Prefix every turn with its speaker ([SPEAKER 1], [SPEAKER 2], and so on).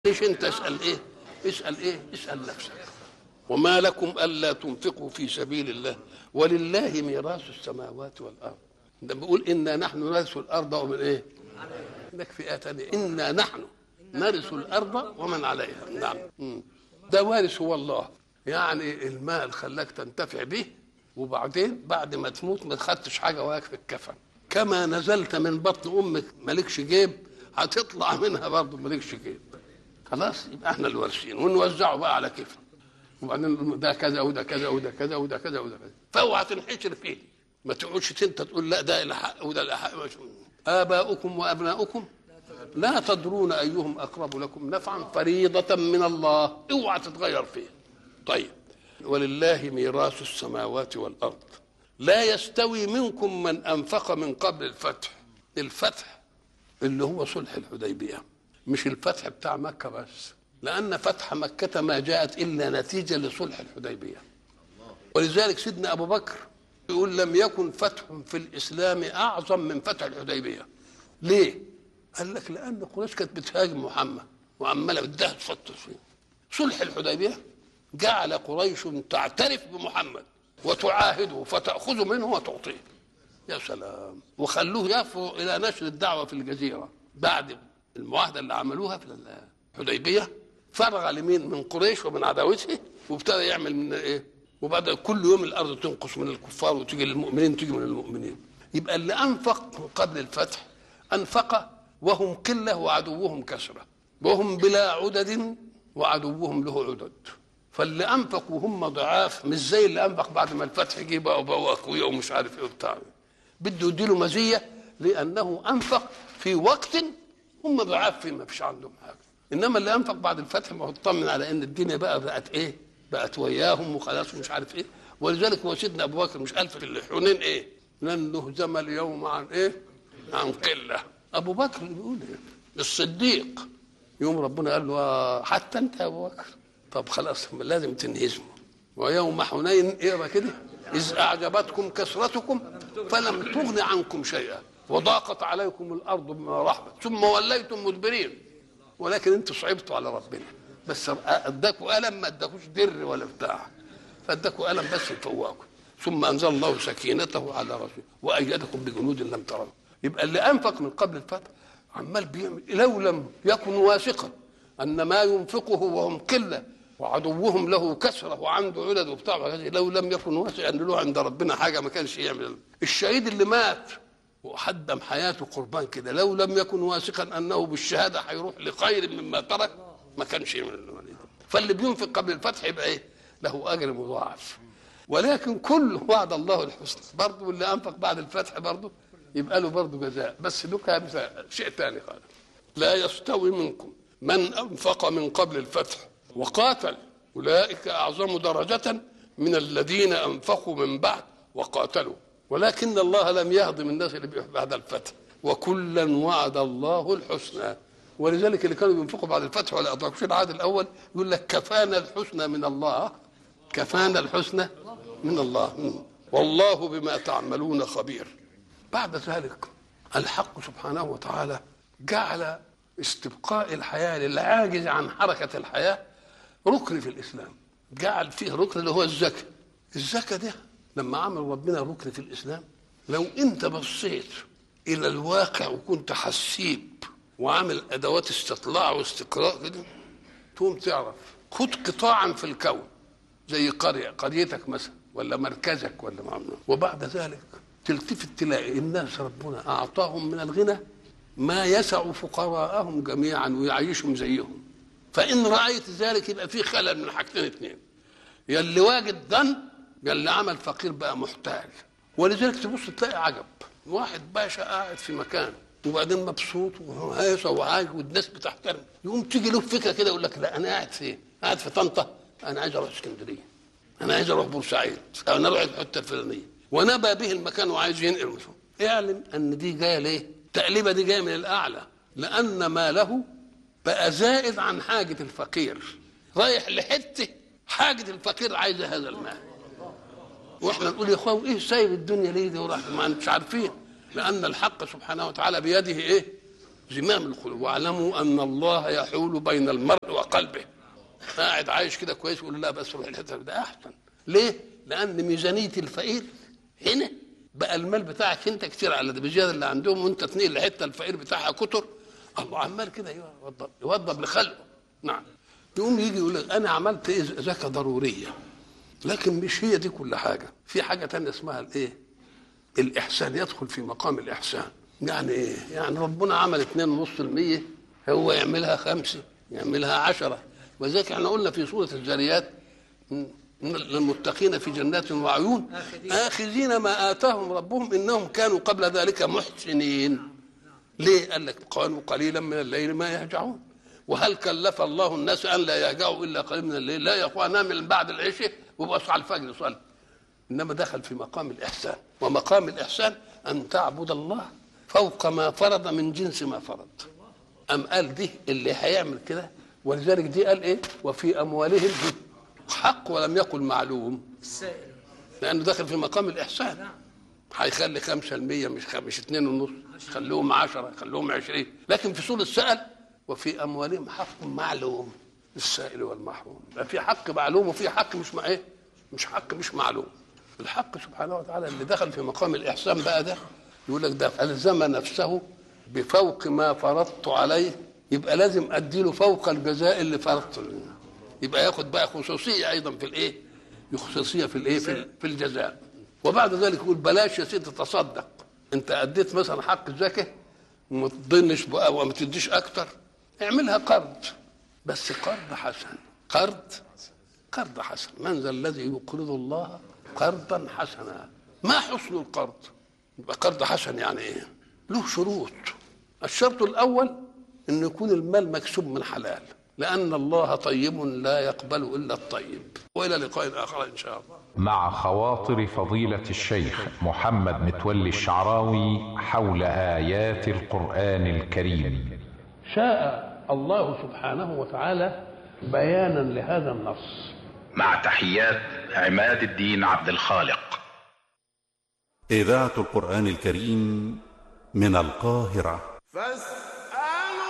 [SPEAKER 1] ليش انت اسال ايه اسال ايه اسال نفسك وما لكم الا تنفقوا في سبيل الله ولله ميراث السماوات والارض ده بيقول انا نحن نرث الارض ومن ايه لك في ايه تانية انا نحن نرث الارض ومن عليها نعم مم. ده وارث هو الله يعني المال خلاك تنتفع به وبعدين بعد ما تموت ما خدتش حاجه وياك في الكفن كما نزلت من بطن امك مالكش جيب هتطلع منها برضه مالكش جيب خلاص يبقى احنا الوارثين ونوزعه بقى على كيف وبعدين ده كذا وده كذا وده كذا وده كذا وده كذا فاوعى تنحشر فيه ما تقعدش انت تقول لا ده الحق وده الحق اباؤكم وابناؤكم لا تدرون ايهم اقرب لكم نفعا فريضه من الله اوعى تتغير فيه طيب ولله ميراث السماوات والارض لا يستوي منكم من انفق من قبل الفتح الفتح اللي هو صلح الحديبيه مش الفتح بتاع مكه بس لان فتح مكه ما جاءت الا نتيجه لصلح الحديبيه ولذلك سيدنا ابو بكر يقول لم يكن فتح في الاسلام اعظم من فتح الحديبيه ليه قال لك لان قريش كانت بتهاجم محمد وعماله بدها تفطس فيه صلح الحديبيه جعل قريش تعترف بمحمد وتعاهده فتاخذ منه وتعطيه يا سلام وخلوه يفرغ الى نشر الدعوه في الجزيره بعد المعاهده اللي عملوها في الحديبيه فرغ لمين من قريش ومن عداوته وابتدى يعمل من ايه وبعد كل يوم الارض تنقص من الكفار وتيجي للمؤمنين تيجي من المؤمنين يبقى اللي انفق من قبل الفتح انفق وهم قله وعدوهم كثره وهم بلا عدد وعدوهم له عدد فاللي انفقوا هم ضعاف مش زي اللي انفق بعد ما الفتح جه بقى وبقوا اقوياء ومش عارف ايه وبتاع بده يديله مزيه لانه انفق في وقت هم ضعاف فيه ما فيش عندهم حاجه انما اللي انفق بعد الفتح ما هو اطمن على ان الدنيا بقى بقت ايه بقت وياهم وخلاص ومش عارف ايه ولذلك هو سيدنا ابو بكر مش قال في الحنين ايه لن نهزم اليوم عن ايه عن قله ابو بكر بيقول ايه الصديق يوم ربنا قال له حتى انت يا ابو بكر طب خلاص لازم تنهزموا ويوم حنين اقرا كده اذ اعجبتكم كثرتكم فلم تغن عنكم شيئا وضاقت عليكم الارض بما رحبت ثم وليتم مدبرين ولكن انتم صعبتوا على ربنا بس اداكوا الم ما اداكوش در ولا بتاع فاداكوا الم بس يفوقكم ثم انزل الله سكينته على رسوله وايدكم بجنود لم تروا يبقى اللي انفق من قبل الفتح عمال بيعمل لو لم يكن واثقا ان ما ينفقه وهم قله وعدوهم له كثره وعنده عدد وبتاع لو لم يكن واثقا ان له عند ربنا حاجه ما كانش يعمل الشهيد اللي مات وحدم حياته قربان كده لو لم يكن واثقا انه بالشهاده هيروح لخير مما ترك ما كانش يعمل العمليه فاللي بينفق قبل الفتح يبقى ايه؟ له اجر مضاعف ولكن كل وعد الله الحسنى برضه واللي انفق بعد الفتح برضه يبقى له برضه جزاء بس له شيء ثاني خالص لا يستوي منكم من انفق من قبل الفتح وقاتل اولئك اعظم درجه من الذين انفقوا من بعد وقاتلوا ولكن الله لم يهضم الناس اللي بعد الفتح وكلا وعد الله الحسنى ولذلك اللي كانوا بينفقوا بعد الفتح ولا ادركوش العهد الاول يقول لك كفانا الحسنى من الله كفانا الحسنى من الله والله بما تعملون خبير بعد ذلك الحق سبحانه وتعالى جعل استبقاء الحياه للعاجز عن حركه الحياه ركن في الاسلام جعل فيه ركن اللي هو الزكاه الزكاه ده لما عمل ربنا ركن في الاسلام لو انت بصيت الى الواقع وكنت حسيب وعامل ادوات استطلاع واستقراء كده تقوم تعرف خد قطاعا في الكون زي قريه قريتك مثلا ولا مركزك ولا معمل. وبعد ذلك تلتفت تلاقي الناس ربنا اعطاهم من الغنى ما يسع فقراءهم جميعا ويعيشهم زيهم فان رايت ذلك يبقى في خلل من حاجتين اثنين يا اللي واجد ظن يا اللي عمل فقير بقى محتاج ولذلك تبص تلاقي عجب واحد باشا قاعد في مكان وبعدين مبسوط وهيصة وعاج والناس بتحترم يقوم تيجي له فكره كده يقول لك لا انا قاعد فين؟ قاعد في طنطا انا عايز اروح اسكندريه انا عايز اروح بورسعيد او انا اروح الحته الفلانيه ونبى به المكان وعايز ينقل مثلا اعلم ان دي جايه ليه؟ التقليبه دي جايه من الاعلى لان ماله بقى زائد عن حاجه الفقير رايح لحته حاجه الفقير عايزه هذا المال واحنا نقول يا اخوان ايه سايب الدنيا ليه دي وراح ما انتش عارفين لان الحق سبحانه وتعالى بيده ايه زمام القلوب واعلموا ان الله يحول بين المرء وقلبه قاعد عايش كده كويس يقول لا بس روح الحته ده احسن ليه؟ لان ميزانيه الفقير هنا بقى المال بتاعك انت كتير على ده بزياده اللي عندهم وانت تنقل لحته الفقير بتاعها كتر الله عمال كده يوضب يوضب لخلقه نعم يقوم يجي يقول لك انا عملت ايه زكاه ضروريه لكن مش هي دي كل حاجه في حاجه تانية اسمها الايه الاحسان يدخل في مقام الاحسان يعني ايه يعني ربنا عمل 2.5% هو يعملها خمسة يعملها عشرة وذلك احنا قلنا في سورة الذريات للمتقين في جنات وعيون آخذين ما آتاهم ربهم إنهم كانوا قبل ذلك محسنين ليه قال لك قالوا قليلا من الليل ما يهجعون وهل كلف الله الناس ان لا يهجعوا الا قليلا من الليل لا يا اخوان من بعد العشاء وبقى على الفجر يصلي انما دخل في مقام الاحسان ومقام الاحسان ان تعبد الله فوق ما فرض من جنس ما فرض ام قال دي اللي هيعمل كده ولذلك دي قال ايه وفي اموالهم حق ولم يقل معلوم لانه داخل في مقام الاحسان هيخلي 5% مش خ- مش 2 ونص خلوهم 10 خلوهم 20 لكن في سوره السأل وفي اموالهم حق معلوم للسائل والمحروم يبقى في حق معلوم وفي حق مش مع ايه مش حق مش معلوم الحق سبحانه وتعالى اللي دخل في مقام الاحسان بقى ده يقول لك ده الزم نفسه بفوق ما فرضت عليه يبقى لازم اديله فوق الجزاء اللي فرضته له. يبقى ياخد بقى خصوصيه ايضا في الايه خصوصيه في الايه في, في الجزاء وبعد ذلك يقول بلاش يا سيدي تصدق انت اديت مثلا حق الزكاه وما تضنش بقى وما تديش اكتر اعملها قرض بس قرض حسن قرض قرض حسن من ذا الذي يقرض الله قرضا حسنا ما حسن القرض يبقى قرض حسن يعني ايه له شروط الشرط الاول ان يكون المال مكسوب من حلال لان الله طيب لا يقبل الا الطيب والى لقاء اخر ان شاء الله
[SPEAKER 2] مع خواطر فضيلة الشيخ محمد متولي الشعراوي حول آيات القرآن الكريم
[SPEAKER 1] شاء الله سبحانه وتعالى بيانا لهذا النص
[SPEAKER 3] مع تحيات عماد الدين عبد الخالق
[SPEAKER 4] إذاعة القرآن الكريم من القاهرة
[SPEAKER 5] فاستمعوا